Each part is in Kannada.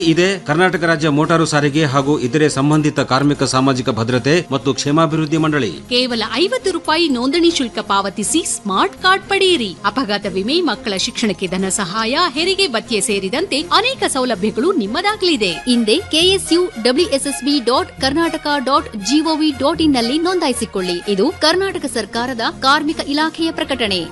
ಇದೆ ಕರ್ನಾಟಕ ರಾಜ್ಯ ಮೋಟಾರು ಸಾರಿಗೆ ಹಾಗೂ ಇತರೆ ಸಂಬಂಧಿತ ಕಾರ್ಮಿಕ ಸಾಮಾಜಿಕ ಭದ್ರತೆ ಮತ್ತು ಕ್ಷೇಮಾಭಿವೃದ್ಧಿ ಮಂಡಳಿ ಕೇವಲ ಐವತ್ತು ರೂಪಾಯಿ ನೋಂದಣಿ ಶುಲ್ಕ ಪಾವತಿಸಿ ಸ್ಮಾರ್ಟ್ ಕಾರ್ಡ್ ಪಡೆಯಿರಿ ಅಪಘಾತ ವಿಮೆ ಮಕ್ಕಳ ಶಿಕ್ಷಣಕ್ಕೆ ಧನ ಸಹಾಯ ಹೆರಿಗೆ ಭತ್ಯೆ ಸೇರಿದಂತೆ ಅನೇಕ ಸೌಲಭ್ಯಗಳು ನಿಮ್ಮದಾಗಲಿದೆ ಹಿಂದೆ KSU WSSB dot Karnataka dot GOV dot in ನಲ್ಲಿ ನೋಂದಾಯಿಸಿಕೊಳ್ಳಿ ಇದು ಕರ್ನಾಟಕ ಸರ್ಕಾರದ ಕಾರ್ಮಿಕ ಇಲಾಖೆಯ ಪ್ರಕಟಣೆ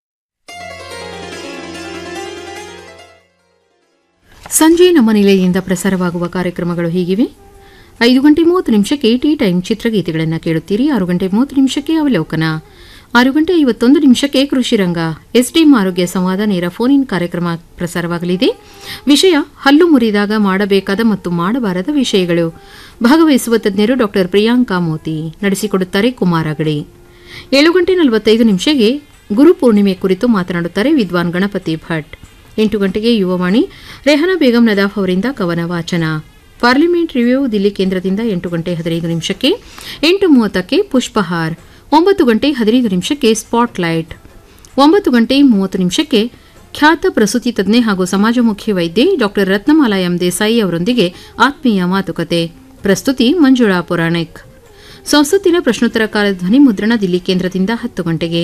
ಸಂಜೆ ನಮ್ಮ ನಿಲಯದಿಂದ ಪ್ರಸಾರವಾಗುವ ಕಾರ್ಯಕ್ರಮಗಳು ಹೀಗಿವೆ ಐದು ಗಂಟೆ ಮೂವತ್ತು ನಿಮಿಷಕ್ಕೆ ಟೀ ಟೈಮ್ ಚಿತ್ರಗೀತೆಗಳನ್ನು ಕೇಳುತ್ತೀರಿ ಆರು ಗಂಟೆ ಮೂವತ್ತು ನಿಮಿಷಕ್ಕೆ ಅವಲೋಕನ ಆರು ಗಂಟೆ ಐವತ್ತೊಂದು ನಿಮಿಷಕ್ಕೆ ಕೃಷಿ ರಂಗ ಎಸ್ಡಿಎಂ ಆರೋಗ್ಯ ಸಂವಾದ ನೇರ ಫೋನ್ ಇನ್ ಕಾರ್ಯಕ್ರಮ ಪ್ರಸಾರವಾಗಲಿದೆ ವಿಷಯ ಹಲ್ಲು ಮುರಿದಾಗ ಮಾಡಬೇಕಾದ ಮತ್ತು ಮಾಡಬಾರದ ವಿಷಯಗಳು ಭಾಗವಹಿಸುವ ತಜ್ಞರು ಡಾಕ್ಟರ್ ಪ್ರಿಯಾಂಕಾ ಮೋತಿ ನಡೆಸಿಕೊಡುತ್ತಾರೆ ಕುಮಾರ ಅಗಡಿ ಏಳು ಗಂಟೆ ನಲವತ್ತೈದು ನಿಮಿಷಕ್ಕೆ ಗುರುಪೂರ್ಣಿಮೆ ಕುರಿತು ಮಾತನಾಡುತ್ತಾರೆ ವಿದ್ವಾನ್ ಗಣಪತಿ ಭಟ್ ಎಂಟು ಗಂಟೆಗೆ ಯುವವಾಣಿ ರೆಹನಾ ಬೇಗಂ ನದಾಫ್ ಅವರಿಂದ ಕವನ ವಾಚನ ಪಾರ್ಲಿಮೆಂಟ್ ರಿವ್ಯೂ ದಿಲ್ಲಿ ಕೇಂದ್ರದಿಂದ ಎಂಟು ಗಂಟೆ ಹದಿನೈದು ನಿಮಿಷಕ್ಕೆ ಎಂಟು ಮೂವತ್ತಕ್ಕೆ ಪುಷ್ಪಹಾರ್ ಒಂಬತ್ತು ಗಂಟೆ ಹದಿನೈದು ನಿಮಿಷಕ್ಕೆ ಸ್ಪಾಟ್ಲೈಟ್ ಒಂಬತ್ತು ಗಂಟೆ ಮೂವತ್ತು ನಿಮಿಷಕ್ಕೆ ಖ್ಯಾತ ಪ್ರಸೂತಿ ತಜ್ಞೆ ಹಾಗೂ ಸಮಾಜಮುಖಿ ವೈದ್ಯೆ ಡಾಕ್ಟರ್ ರತ್ನಮಾಲಾ ಎಂ ದೇಸಾಯಿ ಅವರೊಂದಿಗೆ ಆತ್ಮೀಯ ಮಾತುಕತೆ ಪ್ರಸ್ತುತಿ ಮಂಜುಳಾ ಪುರಾಣಿಕ್ ಸಂಸತ್ತಿನ ಪ್ರಶ್ನೋತ್ತರ ಕಾಲ ಧ್ವನಿ ಮುದ್ರಣ ದಿಲ್ಲಿ ಕೇಂದ್ರದಿಂದ ಹತ್ತು ಗಂಟೆಗೆ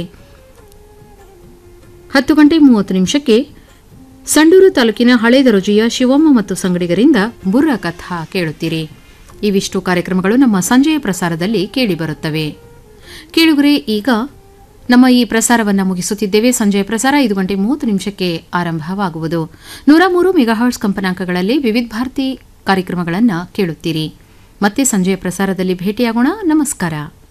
ಹತ್ತು ಗಂಟೆ ಮೂವತ್ತು ನಿಮಿಷಕ್ಕೆ ಸಂಡೂರು ತಾಲೂಕಿನ ಹಳೆ ದರೋಜಿಯ ಶಿವಮ್ಮ ಮತ್ತು ಸಂಗಡಿಗರಿಂದ ಬುರ್ರ ಕಥಾ ಕೇಳುತ್ತೀರಿ ಇವಿಷ್ಟು ಕಾರ್ಯಕ್ರಮಗಳು ನಮ್ಮ ಸಂಜೆಯ ಪ್ರಸಾರದಲ್ಲಿ ಕೇಳಿಬರುತ್ತವೆ ಕೇಳುಗರೆ ಈಗ ನಮ್ಮ ಈ ಪ್ರಸಾರವನ್ನು ಮುಗಿಸುತ್ತಿದ್ದೇವೆ ಸಂಜೆಯ ಪ್ರಸಾರ ಐದು ಗಂಟೆ ಮೂವತ್ತು ನಿಮಿಷಕ್ಕೆ ಆರಂಭವಾಗುವುದು ನೂರ ಮೂರು ಮೆಗಾಹರ್ಟ್ಸ್ ಕಂಪನಾಂಕಗಳಲ್ಲಿ ವಿವಿಧ ಭಾರತಿ ಕಾರ್ಯಕ್ರಮಗಳನ್ನು ಕೇಳುತ್ತೀರಿ ಮತ್ತೆ ಸಂಜೆಯ ಪ್ರಸಾರದಲ್ಲಿ ಭೇಟಿಯಾಗೋಣ ನಮಸ್ಕಾರ